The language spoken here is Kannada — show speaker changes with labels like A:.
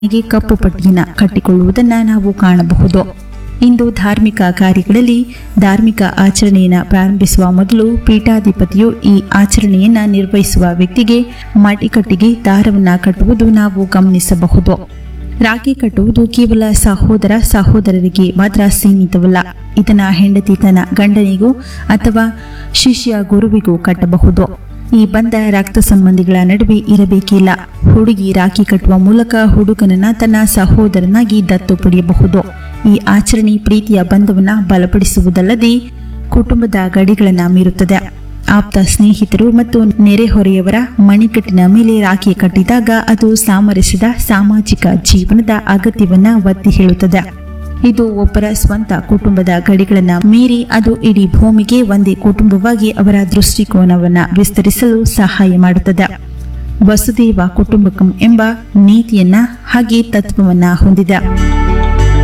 A: ಗೆ ಕಪ್ಪು ಪಟ್ಟಿಯನ್ನು ಕಟ್ಟಿಕೊಳ್ಳುವುದನ್ನು ನಾವು ಕಾಣಬಹುದು ಇಂದು ಧಾರ್ಮಿಕ ಕಾರ್ಯಗಳಲ್ಲಿ ಧಾರ್ಮಿಕ ಆಚರಣೆಯನ್ನು ಪ್ರಾರಂಭಿಸುವ ಮೊದಲು ಪೀಠಾಧಿಪತಿಯು ಈ ಆಚರಣೆಯನ್ನು ನಿರ್ವಹಿಸುವ ವ್ಯಕ್ತಿಗೆ ಮಡಿಕಟ್ಟಿಗೆ ದಾರವನ್ನು ಕಟ್ಟುವುದು ನಾವು ಗಮನಿಸಬಹುದು ರಾಖಿ ಕಟ್ಟುವುದು ಕೇವಲ ಸಹೋದರ ಸಹೋದರರಿಗೆ ಮಾತ್ರ ಸೀಮಿತವಲ್ಲ ಇದನ್ನ ಹೆಂಡತಿ ತನ್ನ ಗಂಡನಿಗೂ ಅಥವಾ ಶಿಷ್ಯ ಗುರುವಿಗೂ ಕಟ್ಟಬಹುದು ಈ ಬಂಧ ರಕ್ತ ಸಂಬಂಧಿಗಳ ನಡುವೆ ಇರಬೇಕಿಲ್ಲ ಹುಡುಗಿ ರಾಖಿ ಕಟ್ಟುವ ಮೂಲಕ ಹುಡುಗನನ್ನ ತನ್ನ ಸಹೋದರನಾಗಿ ದತ್ತು ಪಡೆಯಬಹುದು ಈ ಆಚರಣೆ ಪ್ರೀತಿಯ ಬಂಧವನ್ನ ಬಲಪಡಿಸುವುದಲ್ಲದೆ ಕುಟುಂಬದ ಗಡಿಗಳನ್ನ ಮೀರುತ್ತದೆ ಆಪ್ತ ಸ್ನೇಹಿತರು ಮತ್ತು ನೆರೆಹೊರೆಯವರ ಮಣಿಕಟ್ಟಿನ ಮೇಲೆ ರಾಖಿ ಕಟ್ಟಿದಾಗ ಅದು ಸಾಮರಸ್ಯದ ಸಾಮಾಜಿಕ ಜೀವನದ ಅಗತ್ಯವನ್ನ ಒತ್ತಿ ಹೇಳುತ್ತದೆ ಇದು ಒಬ್ಬರ ಸ್ವಂತ ಕುಟುಂಬದ ಗಡಿಗಳನ್ನ ಮೀರಿ ಅದು ಇಡೀ ಭೂಮಿಗೆ ಒಂದೇ ಕುಟುಂಬವಾಗಿ ಅವರ ದೃಷ್ಟಿಕೋನವನ್ನ ವಿಸ್ತರಿಸಲು ಸಹಾಯ ಮಾಡುತ್ತದೆ ವಸುದೇವ ಕುಟುಂಬಕಂ ಎಂಬ ನೀತಿಯನ್ನ ಹಾಗೆ ತತ್ವವನ್ನ ಹೊಂದಿದೆ